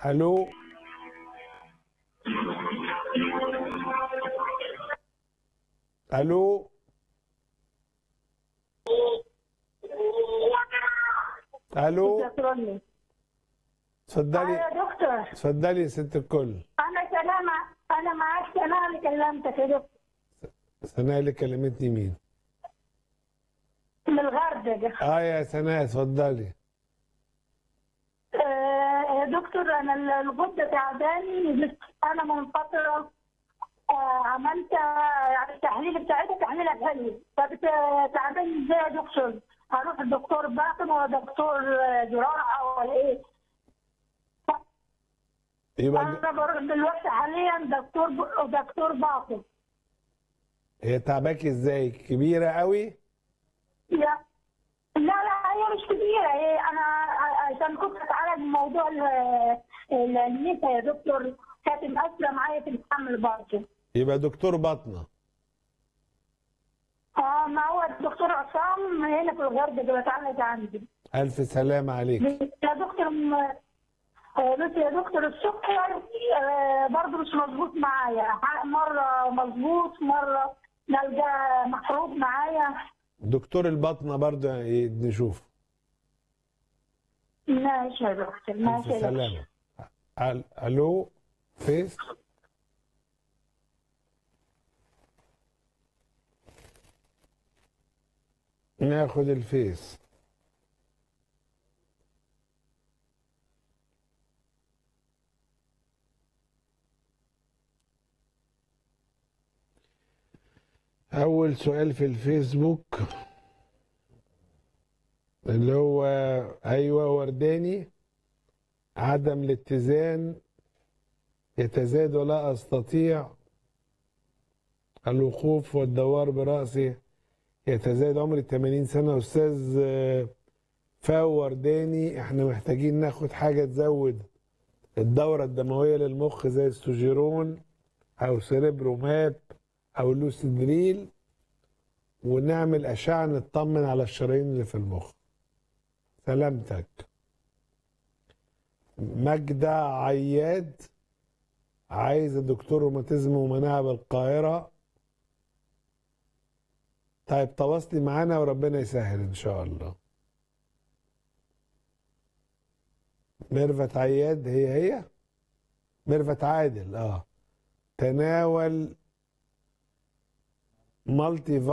الو الو الو شكرا اتفضلي يا دكتور اتفضلي يا ست الكل انا سلامة انا معاك سنة اللي كلمتك يا دكتور سناء اللي كلمتني مين من الغردقة اه يا سناء اتفضلي آه يا دكتور انا ال- الغدة تعباني انا من فترة آه عملت آه، يعني التحليل بتاعتها تحليل غالي فبتعباني ازاي يا دكتور؟ هروح الدكتور باطن ولا دكتور آه، جراحة ولا ايه؟ يبقى انا بروح دلوقتي حاليا دكتور ب- دكتور باطن هي تعباكي ازاي كبيره قوي لا لا لا هي مش كبيرة هي أنا ع- عشان كنت أتعالج من موضوع ال- ال- النسا يا دكتور كانت مقاسة معايا في الحمل برضه. يبقى دكتور بطنه اه ما هو الدكتور عصام هنا في الغردقة بتعالج عندي. الف سلامه عليك يا دكتور م- آه، بس يا دكتور السكر آه، برضه مش مظبوط معايا ح- مرة مظبوط مرة نلقى محروق معايا دكتور البطنه برضو ي- نشوف ماشي يا دكتور الف ماشي يا دكتور سلامه ال- الو فيس ناخد الفيس أول سؤال في الفيسبوك اللي هو أيوة ورداني عدم الاتزان يتزايد ولا أستطيع الوقوف والدوار برأسي يتزايد عمري 80 سنة أستاذ آه، فاو ورداني احنا محتاجين ناخد حاجة تزود الدورة الدموية للمخ زي السوجيرون أو سيريبروماب أو لوسيدريل ونعمل أشعة نطمن على الشرايين اللي في المخ سلامتك ماجدة عياد عايزة دكتور روماتيزم ومناعة بالقاهرة طيب تواصلي معانا وربنا يسهل إن شاء الله ميرفت عياد هي هي ميرفت عادل اه تناول مالتي